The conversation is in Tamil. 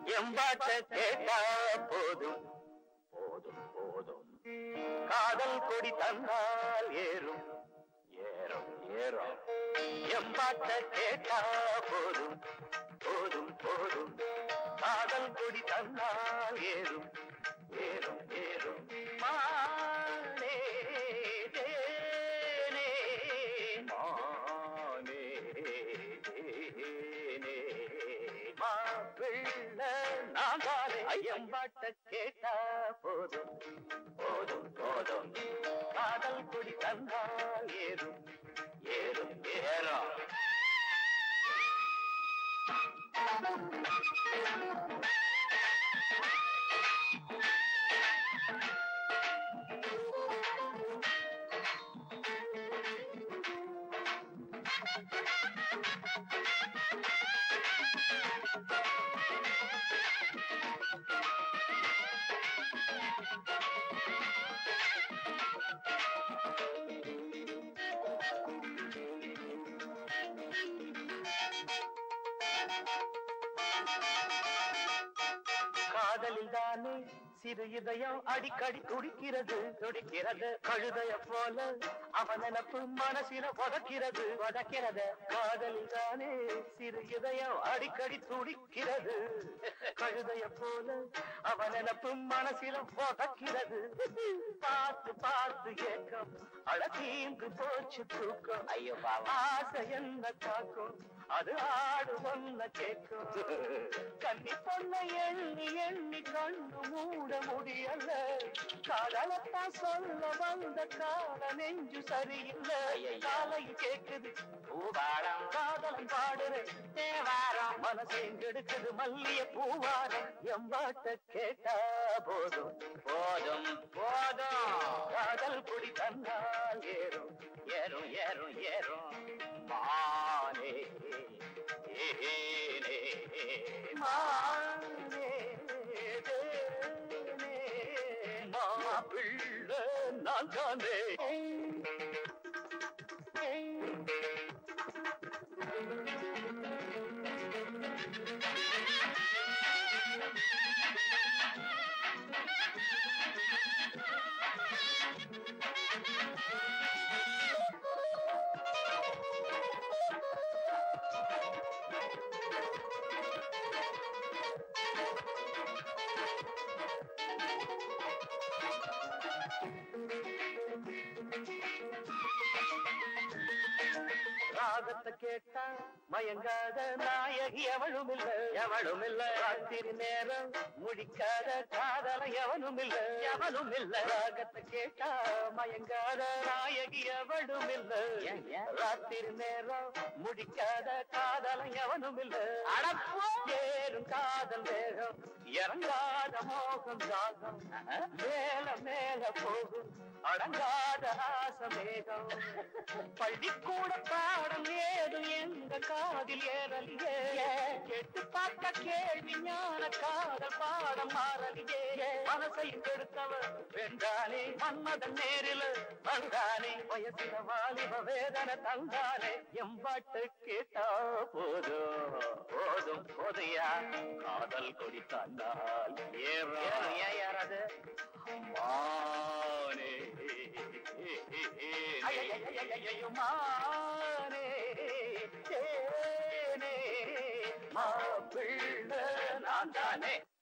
எம்பாட்ட கேட்டா போதும் போதும் போதும் காதல் கொடி தந்தால் ஏறும் ஏறும் ஏறும் எம்பாட்ட கேட்டா போதும் போதும் போதும் காதல் கொடி தந்தால் ஏறும் ஏறும் ஏறும் மானே தேனே மானே தேனே மாப்பிள்ளை நான் தானே ஐயம்பாட்ட கேட்டா போதும் போதும் போதும் காதல் கொடி தந்தால் ஏறும் ஏறும் ஏறும் காதலில் தானே சிறு இதயம் அடிக்கடி துடிக்கிறது துடிக்கிறது கழுதைய போல அவன் நினப்பு மனசில உதக்கிறது உதக்கிறது காதலில் தானே சிறு இதயம் அடிக்கடி துடிக்கிறது கழுதைய போல அவன் நினப்பு மனசில உதக்கிறது பார்த்து பார்த்து ஏக்கம் அழகீந்து போச்சு தூக்கம் ஐயோ ஆசை என்ன காக்கும் அது ஆடு ஒன்ன கேட்கும் கண்ணி பொண்ண எண்ணி எண்ணி கண்ணு மூட முடியல காதலத்தான் சொல்ல வந்த கால நெஞ்சு சரியில்லை காலை கேக்குது பூவாரம் காதலம் பாடுற தேவாரம் மனசை கெடுக்குது மல்லிய பூவாரம் எம்பாட்ட கேட்டா போதும் போதும் போதும் காதல் குடி தந்தால் ஏறும் ஏறும் ஏறும் ஏறும் மானே ஏனே மானே தேனே மாப்பிள்ளை நான் தானே ராகத்தை கேட்டா மயங்காத நாயகி எவளும் இல்ல எவளும் இல்ல ராத்திரி நேரம் முடிக்காத காதல எவனும் இல்ல எவனும் இல்ல ராகத்தை கேட்டா மயங்காத நாயகி எவளும் இல்ல ராத்திரி நேரம் முடிக்காத காதல எவனும் இல்ல அடப்போ ஏறும் காதல் வேகம் இறங்காத மோகம் தாகம் மேல மேல போகும் அடங்காத ஆசமேகம் பள்ளிக்கூட பாடம் ஏதும் எங்க காதில் ஏறலியே கேட்டு பார்த்த கேள்வி ஞான காதல் பாடம் மாறலியே மனசையும் கெடுத்தவர் வென்றானே மன்மதன் நேரில் வந்தானே வயசில வாலிப வேதனை தந்தானே எம்பாட்டு கேட்டா போதும் போதும் போதையா காதல் கொடி தந்தால் ஏறும் ஏன் யாராது மானே ஐயையையையையோ, மானே தேனே மாப்பிள்ளை நான் தானே